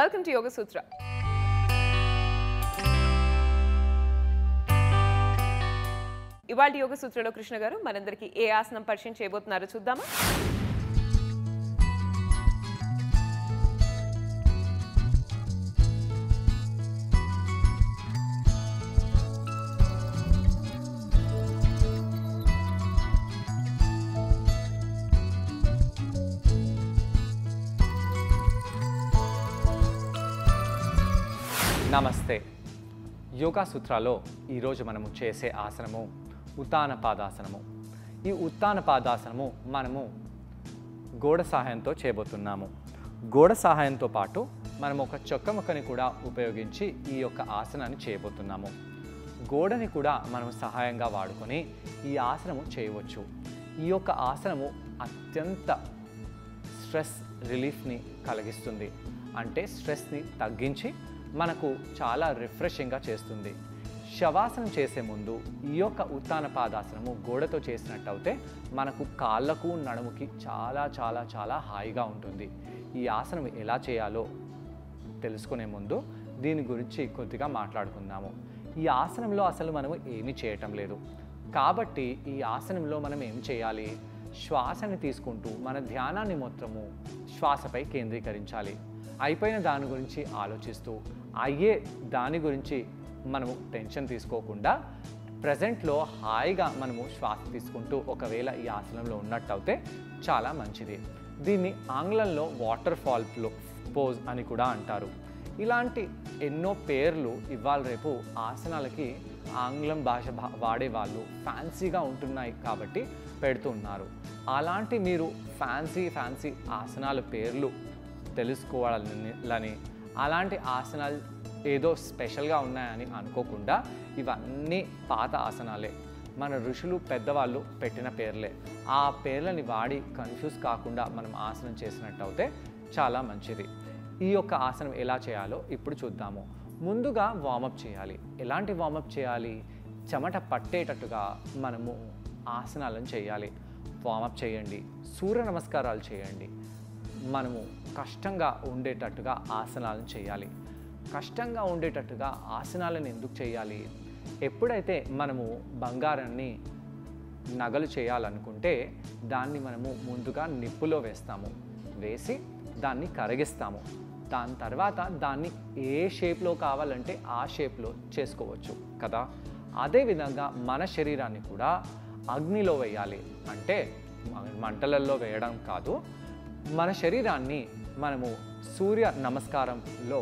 welcome to యోగ సూత్ర ఇవాళ యోగ సూత్రలో కృష్ణ గారు మనందరికీ ఏ ఆసనం పరిచయం చేయబోతున్నారో చూద్దామా నమస్తే యోగా సూత్రాలో ఈరోజు మనము చేసే ఆసనము ఉత్తాన పాదాసనము ఈ ఉత్తాన పాదాసనము మనము గోడ సహాయంతో చేయబోతున్నాము గోడ సహాయంతో పాటు మనం ఒక చొక్క ముక్కని కూడా ఉపయోగించి ఈ యొక్క ఆసనాన్ని చేయబోతున్నాము గోడని కూడా మనం సహాయంగా వాడుకొని ఈ ఆసనము చేయవచ్చు ఈ యొక్క ఆసనము అత్యంత స్ట్రెస్ రిలీఫ్ని కలిగిస్తుంది అంటే స్ట్రెస్ని తగ్గించి మనకు చాలా రిఫ్రెషింగ్గా చేస్తుంది శవాసనం చేసే ముందు ఈ యొక్క ఉత్తాన పాదాసనము గోడతో చేసినట్టు అయితే మనకు కాళ్ళకు నడుముకి చాలా చాలా చాలా హాయిగా ఉంటుంది ఈ ఆసనం ఎలా చేయాలో తెలుసుకునే ముందు దీని గురించి కొద్దిగా మాట్లాడుకుందాము ఈ ఆసనంలో అసలు మనము ఏమీ చేయటం లేదు కాబట్టి ఈ ఆసనంలో మనం ఏం చేయాలి శ్వాసని తీసుకుంటూ మన ధ్యానాన్ని మొత్తము శ్వాసపై కేంద్రీకరించాలి అయిపోయిన దాని గురించి ఆలోచిస్తూ అయ్యే దాని గురించి మనము టెన్షన్ తీసుకోకుండా ప్రజెంట్లో హాయిగా మనము శ్వాస తీసుకుంటూ ఒకవేళ ఈ ఆసనంలో ఉన్నట్టయితే చాలా మంచిది దీన్ని ఆంగ్లంలో వాటర్ ఫాల్ పోజ్ అని కూడా అంటారు ఇలాంటి ఎన్నో పేర్లు ఇవాళ రేపు ఆసనాలకి ఆంగ్లం భాష భా- వాడే వాళ్ళు ఫ్యాన్సీగా ఉంటున్నాయి కాబట్టి పెడుతూ ఉన్నారు అలాంటి మీరు ఫ్యాన్సీ ఫ్యాన్సీ ఆసనాల పేర్లు తెలుసుకోవాలని అలాంటి ఆసనాలు ఏదో స్పెషల్గా ఉన్నాయని అనుకోకుండా ఇవన్నీ పాత ఆసనాలే మన ఋషులు పెద్దవాళ్ళు పెట్టిన పేర్లే ఆ పేర్లని వాడి కన్ఫ్యూజ్ కాకుండా మనం ఆసనం చేసినట్టు అయితే చాలా మంచిది ఈ యొక్క ఆసనం ఎలా చేయాలో ఇప్పుడు చూద్దాము ముందుగా వార్మప్ చేయాలి ఎలాంటి వార్మప్ చేయాలి చెమట పట్టేటట్టుగా మనము ఆసనాలను చేయాలి వార్మప్ చేయండి సూర్య నమస్కారాలు చేయండి మనము కష్టంగా ఉండేటట్టుగా ఆసనాలను చేయాలి కష్టంగా ఉండేటట్టుగా ఆసనాలను ఎందుకు చేయాలి ఎప్పుడైతే మనము బంగారాన్ని నగలు చేయాలనుకుంటే దాన్ని మనము ముందుగా నిప్పులో వేస్తాము వేసి దాన్ని కరిగిస్తాము దాని తర్వాత దాన్ని ఏ షేప్లో కావాలంటే ఆ షేప్లో చేసుకోవచ్చు కదా అదేవిధంగా మన శరీరాన్ని కూడా అగ్నిలో వేయాలి అంటే మ- మంటలలో వేయడం కాదు మన శరీరాన్ని మనము సూర్య నమస్కారంలో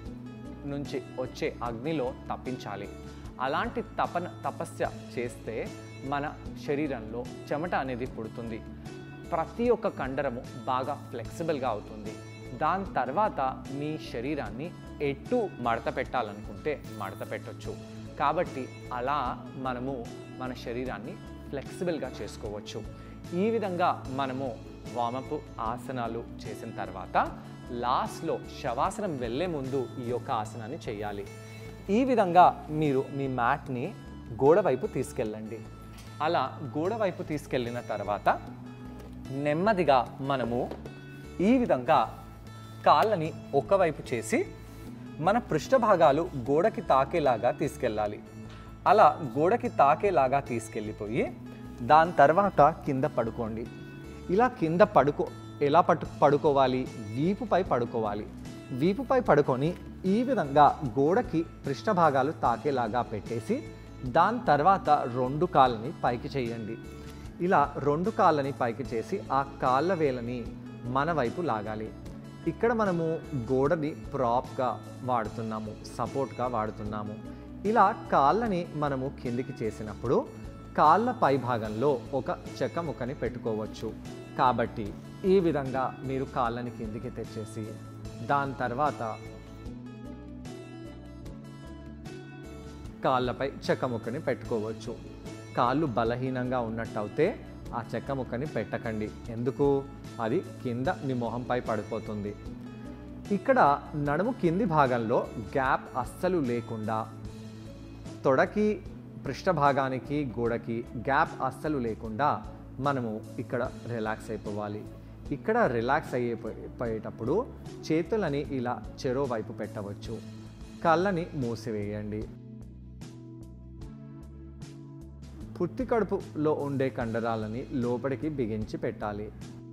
నుంచి వచ్చే అగ్నిలో తప్పించాలి అలాంటి తపన తపస్య చేస్తే మన శరీరంలో చెమట అనేది పుడుతుంది ప్రతి ఒక్క కండరము బాగా ఫ్లెక్సిబుల్గా అవుతుంది దాని తర్వాత మీ శరీరాన్ని ఎటు మడత పెట్టాలనుకుంటే మడత పెట్టొచ్చు కాబట్టి అలా మనము మన శరీరాన్ని ఫ్లెక్సిబుల్గా చేసుకోవచ్చు ఈ విధంగా మనము వామపు ఆసనాలు చేసిన తర్వాత లాస్ట్లో శవాసనం వెళ్ళే ముందు ఈ యొక్క ఆసనాన్ని చేయాలి ఈ విధంగా మీరు మీ మ్యాట్ని గోడ వైపు తీసుకెళ్ళండి అలా గోడ వైపు తీసుకెళ్ళిన తర్వాత నెమ్మదిగా మనము ఈ విధంగా కాళ్ళని ఒకవైపు చేసి మన పృష్ఠభాగాలు గోడకి తాకేలాగా తీసుకెళ్ళాలి అలా గోడకి తాకేలాగా తీసుకెళ్ళిపోయి దాని తర్వాత కింద పడుకోండి ఇలా కింద పడుకో ఎలా పట్టు పడుకోవాలి వీపుపై పడుకోవాలి వీపుపై పడుకొని ఈ విధంగా గోడకి పృష్ఠభాగాలు తాకేలాగా పెట్టేసి దాని తర్వాత రెండు కాళ్ళని పైకి చేయండి ఇలా రెండు కాళ్ళని పైకి చేసి ఆ కాళ్ళ వేలని మన వైపు లాగాలి ఇక్కడ మనము గోడని ప్రాప్గా వాడుతున్నాము సపోర్ట్గా వాడుతున్నాము ఇలా కాళ్ళని మనము కిందికి చేసినప్పుడు కాళ్ళ పై భాగంలో ఒక చెక్క ముక్కని పెట్టుకోవచ్చు కాబట్టి ఈ విధంగా మీరు కాళ్ళని కిందికి తెచ్చేసి దాని తర్వాత కాళ్ళపై చెక్క ముక్కని పెట్టుకోవచ్చు కాళ్ళు బలహీనంగా ఉన్నట్టయితే ఆ చెక్క ముక్కని పెట్టకండి ఎందుకు అది కింద మీ మొహంపై పడిపోతుంది ఇక్కడ నడుము కింది భాగంలో గ్యాప్ అస్సలు లేకుండా తొడకి పృష్ఠభాగానికి గోడకి గ్యాప్ అస్సలు లేకుండా మనము ఇక్కడ రిలాక్స్ అయిపోవాలి ఇక్కడ రిలాక్స్ అయ్యేపోయేటప్పుడు చేతులని ఇలా చెరో వైపు పెట్టవచ్చు కళ్ళని మూసివేయండి పుత్తి కడుపులో ఉండే కండరాలని లోపలికి బిగించి పెట్టాలి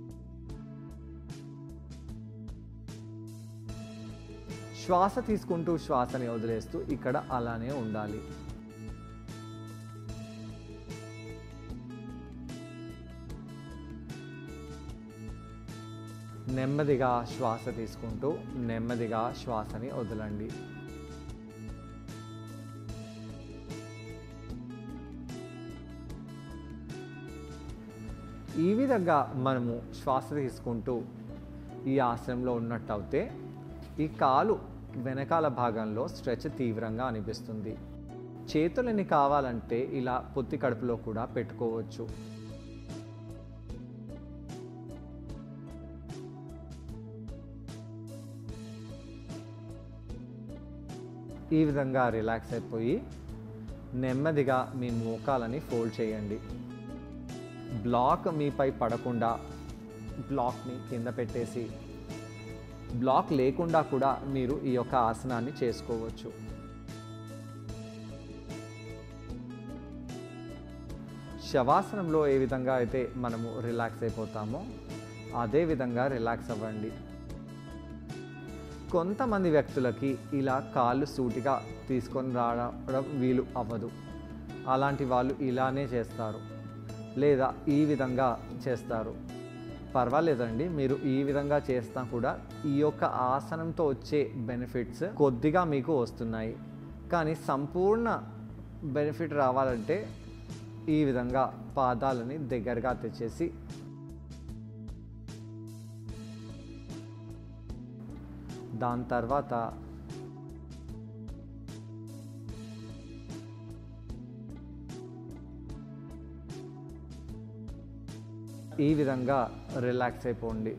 శ్వాస తీసుకుంటూ శ్వాసని వదిలేస్తూ ఇక్కడ అలానే ఉండాలి నెమ్మదిగా శ్వాస తీసుకుంటూ నెమ్మదిగా శ్వాసని వదలండి ఈ విధంగా మనము శ్వాస తీసుకుంటూ ఈ ఆసనంలో ఉన్నట్టయితే ఈ కాలు వెనకాల భాగంలో స్ట్రెచ్ తీవ్రంగా అనిపిస్తుంది చేతులని కావాలంటే ఇలా పొత్తి కడుపులో కూడా పెట్టుకోవచ్చు ఈ విధంగా రిలాక్స్ అయిపోయి నెమ్మదిగా మీ మోకాలని ఫోల్డ్ చేయండి బ్లాక్ మీపై పడకుండా బ్లాక్ని కింద పెట్టేసి బ్లాక్ లేకుండా కూడా మీరు ఈ యొక్క ఆసనాన్ని చేసుకోవచ్చు శవాసనంలో ఏ విధంగా అయితే మనము రిలాక్స్ అయిపోతామో అదే విధంగా రిలాక్స్ అవ్వండి కొంతమంది వ్యక్తులకి ఇలా కాళ్ళు సూటిగా తీసుకొని రావడం వీలు అవ్వదు అలాంటి వాళ్ళు ఇలానే చేస్తారు లేదా ఈ విధంగా చేస్తారు పర్వాలేదండి మీరు ఈ విధంగా చేస్తా కూడా ఈ యొక్క ఆసనంతో వచ్చే బెనిఫిట్స్ కొద్దిగా మీకు వస్తున్నాయి కానీ సంపూర్ణ బెనిఫిట్ రావాలంటే ఈ విధంగా పాదాలని దగ్గరగా తెచ్చేసి దాని తర్వాత ఈ విధంగా రిలాక్స్ అయిపోండి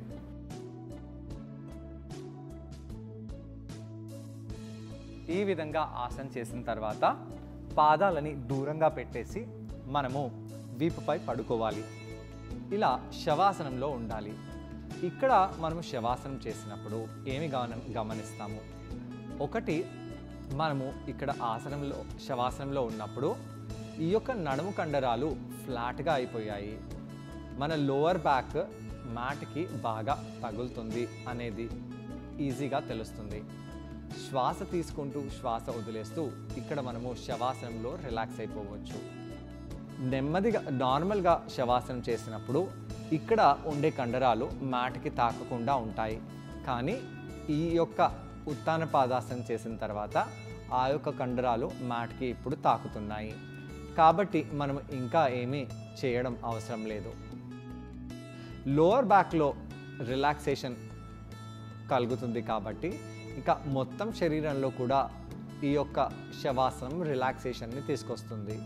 ఈ విధంగా ఆసనం చేసిన తర్వాత పాదాలని దూరంగా పెట్టేసి మనము వీపుపై పడుకోవాలి ఇలా శవాసనంలో ఉండాలి ఇక్కడ మనము శవాసనం చేసినప్పుడు ఏమి గమన గమనిస్తాము ఒకటి మనము ఇక్కడ ఆసనంలో శవాసనంలో ఉన్నప్పుడు ఈ యొక్క నడుము కండరాలు ఫ్లాట్గా అయిపోయాయి మన లోవర్ బ్యాక్ మ్యాట్కి బాగా తగులుతుంది అనేది ఈజీగా తెలుస్తుంది శ్వాస తీసుకుంటూ శ్వాస వదిలేస్తూ ఇక్కడ మనము శవాసనంలో రిలాక్స్ అయిపోవచ్చు నెమ్మదిగా నార్మల్గా శవాసనం చేసినప్పుడు ఇక్కడ ఉండే కండరాలు మ్యాట్కి తాకకుండా ఉంటాయి కానీ ఈ యొక్క ఉత్తాన పాదాసనం చేసిన తర్వాత ఆ యొక్క కండరాలు మ్యాట్కి ఇప్పుడు తాకుతున్నాయి కాబట్టి మనం ఇంకా ఏమీ చేయడం అవసరం లేదు లోవర్ బ్యాక్లో రిలాక్సేషన్ కలుగుతుంది కాబట్టి ఇంకా మొత్తం శరీరంలో కూడా ఈ యొక్క శవాసనం రిలాక్సేషన్ని తీసుకొస్తుంది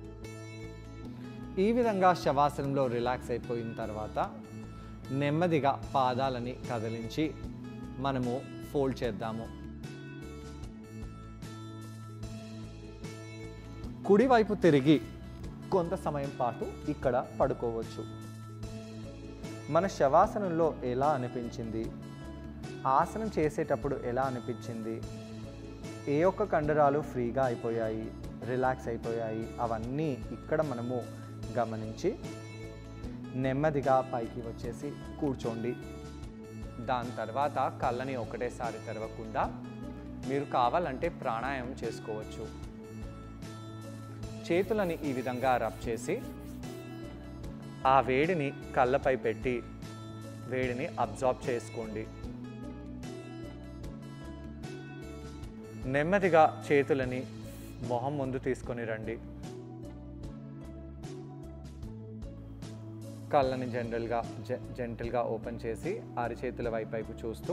ఈ విధంగా శవాసనంలో రిలాక్స్ అయిపోయిన తర్వాత నెమ్మదిగా పాదాలని కదిలించి మనము ఫోల్డ్ చేద్దాము కుడివైపు తిరిగి కొంత సమయం పాటు ఇక్కడ పడుకోవచ్చు మన శవాసనంలో ఎలా అనిపించింది ఆసనం చేసేటప్పుడు ఎలా అనిపించింది ఏ ఒక్క కండరాలు ఫ్రీగా అయిపోయాయి రిలాక్స్ అయిపోయాయి అవన్నీ ఇక్కడ మనము గమనించి నెమ్మదిగా పైకి వచ్చేసి కూర్చోండి దాని తర్వాత కళ్ళని ఒకటేసారి తెరవకుండా మీరు కావాలంటే ప్రాణాయామం చేసుకోవచ్చు చేతులని ఈ విధంగా రబ్ చేసి ఆ వేడిని కళ్ళపై పెట్టి వేడిని అబ్జార్బ్ చేసుకోండి నెమ్మదిగా చేతులని మొహం ముందు తీసుకొని రండి కళ్ళని జనరల్గా జె జెంటల్గా ఓపెన్ చేసి అరిచేతుల వైపు చూస్తూ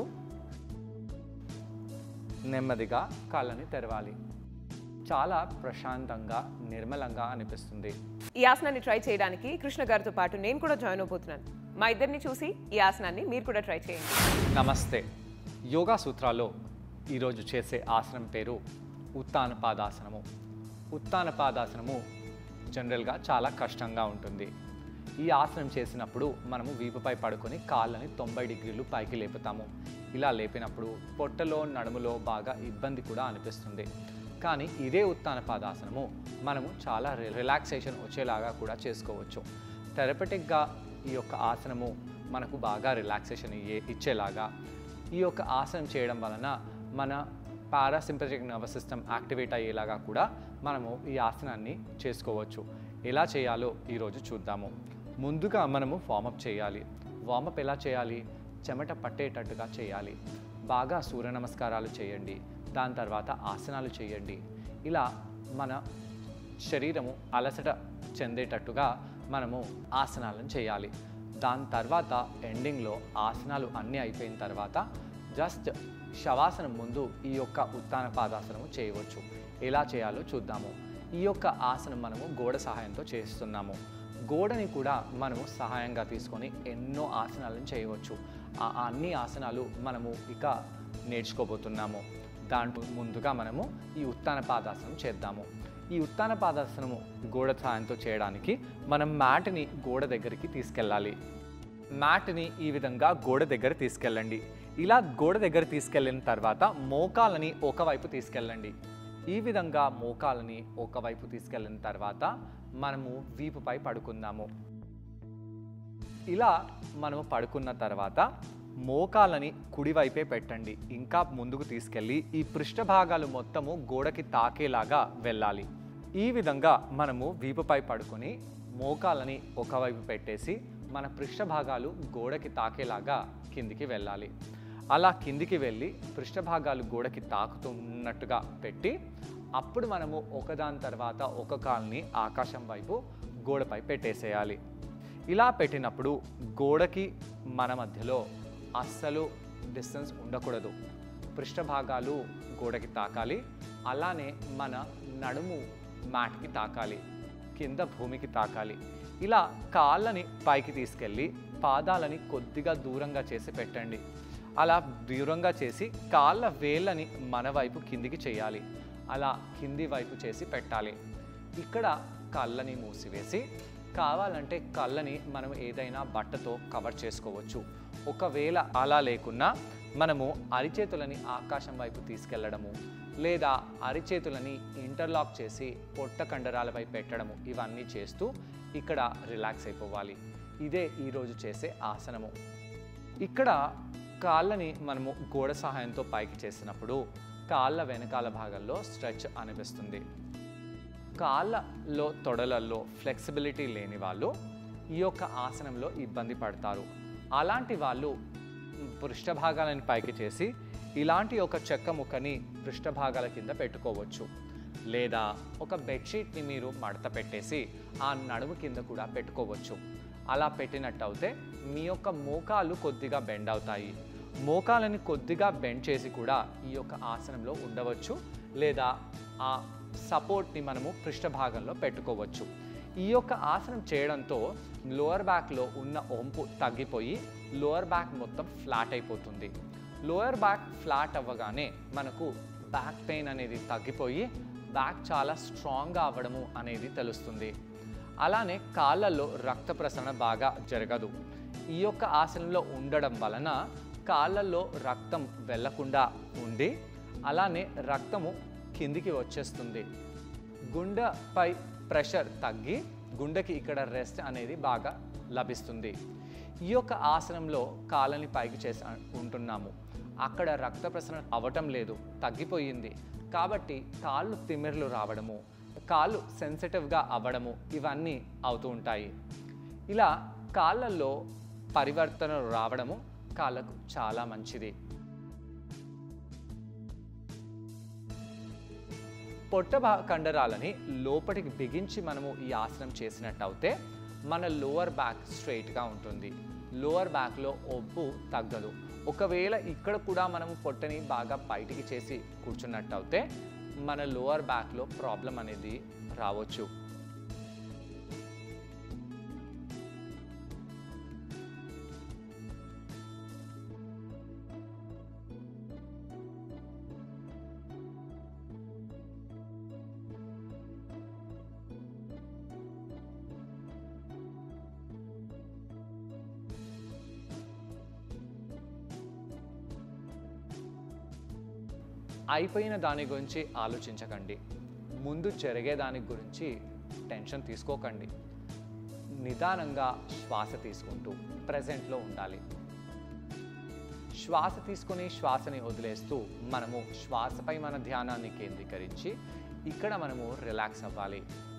నెమ్మదిగా కళ్ళని తెరవాలి చాలా ప్రశాంతంగా నిర్మలంగా అనిపిస్తుంది ఈ ఆసనాన్ని ట్రై చేయడానికి కృష్ణ గారితో పాటు నేను కూడా జాయిన్ అవబోతున్నాను మా ఇద్దరిని చూసి ఈ ఆసనాన్ని మీరు కూడా ట్రై చేయండి నమస్తే యోగా సూత్రాల్లో ఈరోజు చేసే ఆసనం పేరు ఉత్తాన పాదాసనము ఉత్తాన పాదాసనము జనరల్గా చాలా కష్టంగా ఉంటుంది ఈ ఆసనం చేసినప్పుడు మనము వీపుపై పడుకొని కాళ్ళని తొంభై డిగ్రీలు పైకి లేపుతాము ఇలా లేపినప్పుడు పొట్టలో నడుములో బాగా ఇబ్బంది కూడా అనిపిస్తుంది కానీ ఇదే ఉత్తాన పాదాసనము మనము చాలా రి- రిలాక్సేషన్ వచ్చేలాగా కూడా చేసుకోవచ్చు థెరపటిక్గా ఈ యొక్క ఆసనము మనకు బాగా రిలాక్సేషన్ ఇయ్యే ఇచ్చేలాగా ఈ యొక్క ఆసనం చేయడం వలన మన పారాసింపథిక్ నర్వస్ సిస్టమ్ యాక్టివేట్ అయ్యేలాగా కూడా మనము ఈ ఆసనాన్ని చేసుకోవచ్చు ఎలా చేయాలో ఈరోజు చూద్దాము ముందుగా మనము వార్మప్ చేయాలి వార్మప్ ఎలా చేయాలి చెమట పట్టేటట్టుగా చేయాలి బాగా సూర్య నమస్కారాలు చేయండి దాని తర్వాత ఆసనాలు చేయండి ఇలా మన శరీరము అలసట చెందేటట్టుగా మనము ఆసనాలను చేయాలి దాని తర్వాత ఎండింగ్లో ఆసనాలు అన్నీ అయిపోయిన తర్వాత జస్ట్ శవాసనం ముందు ఈ యొక్క ఉత్తాన పాదాసనము చేయవచ్చు ఎలా చేయాలో చూద్దాము ఈ యొక్క ఆసనం మనము గోడ సహాయంతో చేస్తున్నాము గోడని కూడా మనము సహాయంగా తీసుకొని ఎన్నో ఆసనాలను చేయవచ్చు ఆ అన్ని ఆసనాలు మనము ఇక నేర్చుకోబోతున్నాము దాంట్లో ముందుగా మనము ఈ ఉత్తాన పాదాసనం చేద్దాము ఈ ఉత్తాన పాదాసనము గోడ సహాయంతో చేయడానికి మనం మ్యాట్ని గోడ దగ్గరికి తీసుకెళ్ళాలి మ్యాట్ని ఈ విధంగా గోడ దగ్గర తీసుకెళ్ళండి ఇలా గోడ దగ్గర తీసుకెళ్ళిన తర్వాత మోకాలని ఒకవైపు తీసుకెళ్ళండి ఈ విధంగా మోకాలని ఒకవైపు తీసుకెళ్ళిన తర్వాత మనము వీపుపై పడుకుందాము ఇలా మనము పడుకున్న తర్వాత మోకాలని కుడివైపే పెట్టండి ఇంకా ముందుకు తీసుకెళ్ళి ఈ పృష్ఠ భాగాలు మొత్తము గోడకి తాకేలాగా వెళ్ళాలి ఈ విధంగా మనము వీపుపై పడుకొని మోకాలని ఒకవైపు పెట్టేసి మన పృష్ఠ భాగాలు గోడకి తాకేలాగా కిందికి వెళ్ళాలి అలా కిందికి వెళ్ళి పృష్ఠ భాగాలు గోడకి తాకుతున్నట్టుగా పెట్టి అప్పుడు మనము ఒకదాని తర్వాత ఒక కాల్ని ఆకాశం వైపు గోడపై పెట్టేసేయాలి ఇలా పెట్టినప్పుడు గోడకి మన మధ్యలో అస్సలు డిస్టెన్స్ ఉండకూడదు పృష్ఠ భాగాలు గోడకి తాకాలి అలానే మన నడుము మ్యాట్కి తాకాలి కింద భూమికి తాకాలి ఇలా కాళ్ళని పైకి తీసుకెళ్ళి పాదాలని కొద్దిగా దూరంగా చేసి పెట్టండి అలా దూరంగా చేసి కాళ్ళ వేళ్ళని మన వైపు కిందికి చేయాలి అలా కింది వైపు చేసి పెట్టాలి ఇక్కడ కళ్ళని మూసివేసి కావాలంటే కళ్ళని మనం ఏదైనా బట్టతో కవర్ చేసుకోవచ్చు ఒకవేళ అలా లేకున్నా మనము అరిచేతులని ఆకాశం వైపు తీసుకెళ్లడము లేదా అరిచేతులని ఇంటర్లాక్ చేసి పొట్ట కండరాలపై పెట్టడము ఇవన్నీ చేస్తూ ఇక్కడ రిలాక్స్ అయిపోవాలి ఇదే ఈరోజు చేసే ఆసనము ఇక్కడ కాళ్ళని మనము గోడ సహాయంతో పైకి చేసినప్పుడు కాళ్ళ వెనకాల భాగంలో స్ట్రెచ్ అనిపిస్తుంది కాళ్ళలో తొడలలో ఫ్లెక్సిబిలిటీ లేని వాళ్ళు ఈ యొక్క ఆసనంలో ఇబ్బంది పడతారు అలాంటి వాళ్ళు పృష్ఠ భాగాలను పైకి చేసి ఇలాంటి ఒక చెక్క ముక్కని పృష్ఠ భాగాల కింద పెట్టుకోవచ్చు లేదా ఒక బెడ్షీట్ని మీరు మడత పెట్టేసి ఆ నడుము కింద కూడా పెట్టుకోవచ్చు అలా పెట్టినట్టయితే మీ యొక్క మోకాలు కొద్దిగా బెండ్ అవుతాయి మోకాలని కొద్దిగా బెండ్ చేసి కూడా ఈ యొక్క ఆసనంలో ఉండవచ్చు లేదా ఆ సపోర్ట్ని మనము పృష్ఠ భాగంలో పెట్టుకోవచ్చు ఈ యొక్క ఆసనం చేయడంతో లోయర్ బ్యాక్లో ఉన్న ఒంపు తగ్గిపోయి లోయర్ బ్యాక్ మొత్తం ఫ్లాట్ అయిపోతుంది లోయర్ బ్యాక్ ఫ్లాట్ అవ్వగానే మనకు బ్యాక్ పెయిన్ అనేది తగ్గిపోయి బ్యాక్ చాలా స్ట్రాంగ్గా అవ్వడము అనేది తెలుస్తుంది అలానే కాళ్ళల్లో రక్త ప్రసరణ బాగా జరగదు ఈ యొక్క ఆసనంలో ఉండడం వలన కాళ్ళల్లో రక్తం వెళ్లకుండా ఉండి అలానే రక్తము కిందికి వచ్చేస్తుంది గుండెపై ప్రెషర్ తగ్గి గుండెకి ఇక్కడ రెస్ట్ అనేది బాగా లభిస్తుంది ఈ యొక్క ఆసనంలో కాళ్ళని పైకి చేసి ఉంటున్నాము అక్కడ రక్త ప్రసరణ అవ్వటం లేదు తగ్గిపోయింది కాబట్టి కాళ్ళు తిమ్మిర్లు రావడము కాళ్ళు సెన్సిటివ్గా అవ్వడము ఇవన్నీ అవుతూ ఉంటాయి ఇలా కాళ్ళల్లో పరివర్తనలు రావడము కాళ్ళకు చాలా మంచిది పొట్ట భా కండరాలని లోపలికి బిగించి మనము ఈ ఆసనం చేసినట్టయితే మన లోవర్ బ్యాక్ స్ట్రైట్గా ఉంటుంది లోవర్ బ్యాక్లో ఒబ్బు తగ్గదు ఒకవేళ ఇక్కడ కూడా మనము పొట్టని బాగా బయటికి చేసి కూర్చున్నట్టయితే మన లోవర్ బ్యాక్లో ప్రాబ్లం అనేది రావచ్చు అయిపోయిన దాని గురించి ఆలోచించకండి ముందు జరిగే దాని గురించి టెన్షన్ తీసుకోకండి నిదానంగా శ్వాస తీసుకుంటూ ప్రజెంట్లో ఉండాలి శ్వాస తీసుకొని శ్వాసని వదిలేస్తూ మనము శ్వాసపై మన ధ్యానాన్ని కేంద్రీకరించి ఇక్కడ మనము రిలాక్స్ అవ్వాలి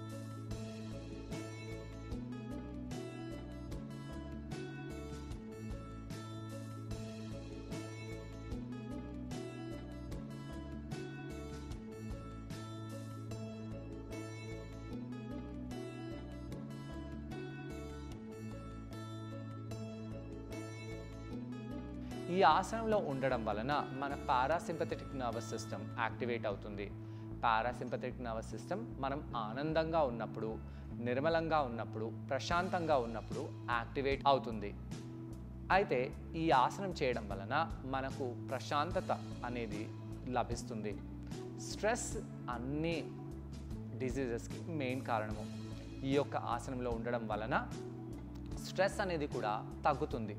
ఈ ఆసనంలో ఉండడం వలన మన పారాసింపథెటిక్ నర్వస్ సిస్టమ్ యాక్టివేట్ అవుతుంది పారాసింపథెటిక్ నర్వస్ సిస్టమ్ మనం ఆనందంగా ఉన్నప్పుడు నిర్మలంగా ఉన్నప్పుడు ప్రశాంతంగా ఉన్నప్పుడు యాక్టివేట్ అవుతుంది అయితే ఈ ఆసనం చేయడం వలన మనకు ప్రశాంతత అనేది లభిస్తుంది స్ట్రెస్ అన్ని డిసీజెస్కి మెయిన్ కారణము ఈ యొక్క ఆసనంలో ఉండడం వలన స్ట్రెస్ అనేది కూడా తగ్గుతుంది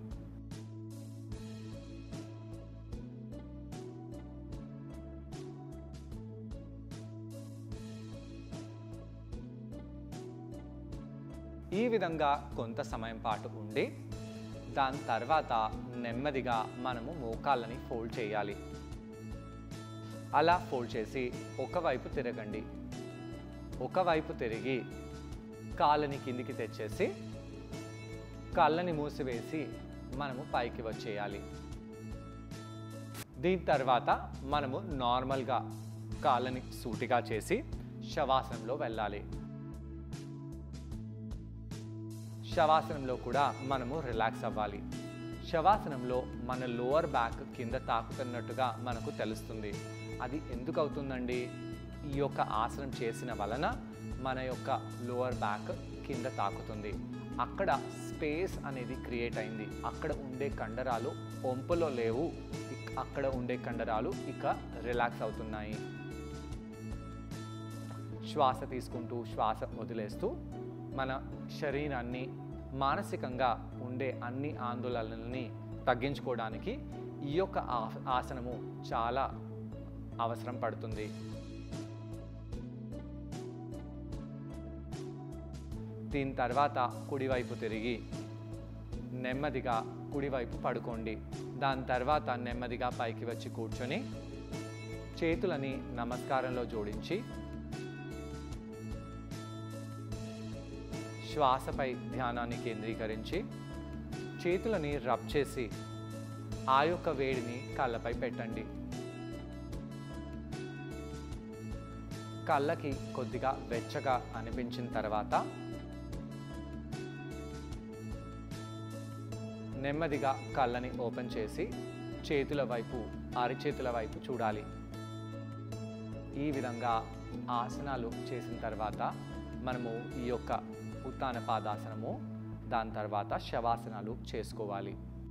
ఈ విధంగా కొంత సమయం పాటు ఉండి దాని తర్వాత నెమ్మదిగా మనము మోకాళ్ళని ఫోల్డ్ చేయాలి అలా ఫోల్డ్ చేసి ఒకవైపు తిరగండి ఒకవైపు తిరిగి కాళ్ళని కిందికి తెచ్చేసి కాళ్ళని మూసివేసి మనము పైకి వచ్చేయాలి దీని తర్వాత మనము నార్మల్గా కాళ్ళని సూటిగా చేసి శవాసనంలో వెళ్ళాలి శవాసనంలో కూడా మనము రిలాక్స్ అవ్వాలి శవాసనంలో మన లోవర్ బ్యాక్ కింద తాకుతున్నట్టుగా మనకు తెలుస్తుంది అది ఎందుకు అవుతుందండి ఈ యొక్క ఆసనం చేసిన వలన మన యొక్క లోవర్ బ్యాక్ కింద తాకుతుంది అక్కడ స్పేస్ అనేది క్రియేట్ అయింది అక్కడ ఉండే కండరాలు ఒంపులో లేవు ఇక్- అక్కడ ఉండే కండరాలు ఇక రిలాక్స్ అవుతున్నాయి శ్వాస తీసుకుంటూ శ్వాస వదిలేస్తూ మన శరీరాన్ని మానసికంగా ఉండే అన్ని ఆందోళనల్ని తగ్గించుకోవడానికి ఈ యొక్క ఆ- ఆసనము చాలా అవసరం పడుతుంది దీని తర్వాత కుడివైపు తిరిగి నెమ్మదిగా కుడివైపు పడుకోండి దాని తర్వాత నెమ్మదిగా పైకి వచ్చి కూర్చొని చేతులని నమస్కారంలో జోడించి శ్వాసపై ధ్యానాన్ని కేంద్రీకరించి చేతులని రబ్ చేసి ఆ యొక్క వేడిని కళ్ళపై పెట్టండి కళ్ళకి కొద్దిగా వెచ్చగా అనిపించిన తర్వాత నెమ్మదిగా కళ్ళని ఓపెన్ చేసి చేతుల వైపు అరిచేతుల వైపు చూడాలి ఈ విధంగా ఆసనాలు చేసిన తర్వాత మనము ఈ యొక్క ఉత్తాన పాదాసనము దాని తర్వాత శవాసనాలు చేసుకోవాలి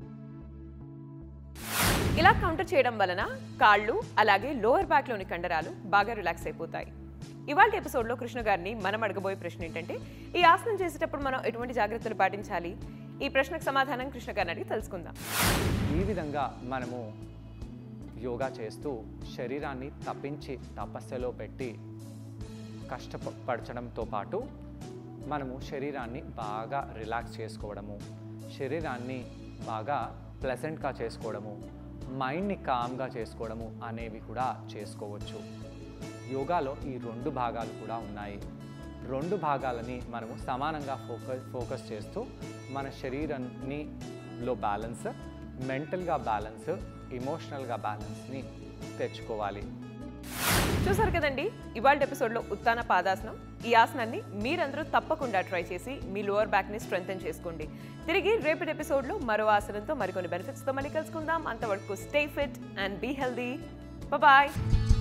ఇలా కౌంటర్ చేయడం వలన కాళ్ళు అలాగే లోవర్ బ్యాక్లోని కండరాలు బాగా రిలాక్స్ అయిపోతాయి ఇవాళ ఎపిసోడ్లో కృష్ణ గారిని మనం అడగబోయే ప్రశ్న ఏంటంటే ఈ ఆసనం చేసేటప్పుడు మనం ఎటువంటి జాగ్రత్తలు పాటించాలి ఈ ప్రశ్నకు సమాధానం కృష్ణ గారిని అడిగి తెలుసుకుందాం ఈ విధంగా మనము యోగా చేస్తూ శరీరాన్ని తప్పించి తపస్సులో పెట్టి కష్టపరచడంతో పాటు మనము శరీరాన్ని బాగా రిలాక్స్ చేసుకోవడము శరీరాన్ని బాగా ప్లెజెంట్గా చేసుకోవడము మైండ్ని కామ్గా చేసుకోవడము అనేవి కూడా చేసుకోవచ్చు యోగాలో ఈ రెండు భాగాలు కూడా ఉన్నాయి రెండు భాగాలని మనము సమానంగా ఫోకస్ ఫోకస్ చేస్తూ మన శరీరాన్ని లో బ్యాలెన్స్ మెంటల్గా బ్యాలెన్స్ ఎమోషనల్గా బ్యాలెన్స్ని తెచ్చుకోవాలి చూసారు కదండి ఇవాళ ఎపిసోడ్లో ఉత్తాన పాదాసనం ఈ ఆసనాన్ని మీరందరూ తప్పకుండా ట్రై చేసి మీ లోవర్ బ్యాక్ని స్ట్రెంగ్తన్ చేసుకోండి తిరిగి రేపటి ఎపిసోడ్లో మరో ఆసనంతో మరికొన్ని బెనిఫిట్స్తో మళ్ళీ కలుసుకుందాం అంతవరకు stay fit and be healthy bye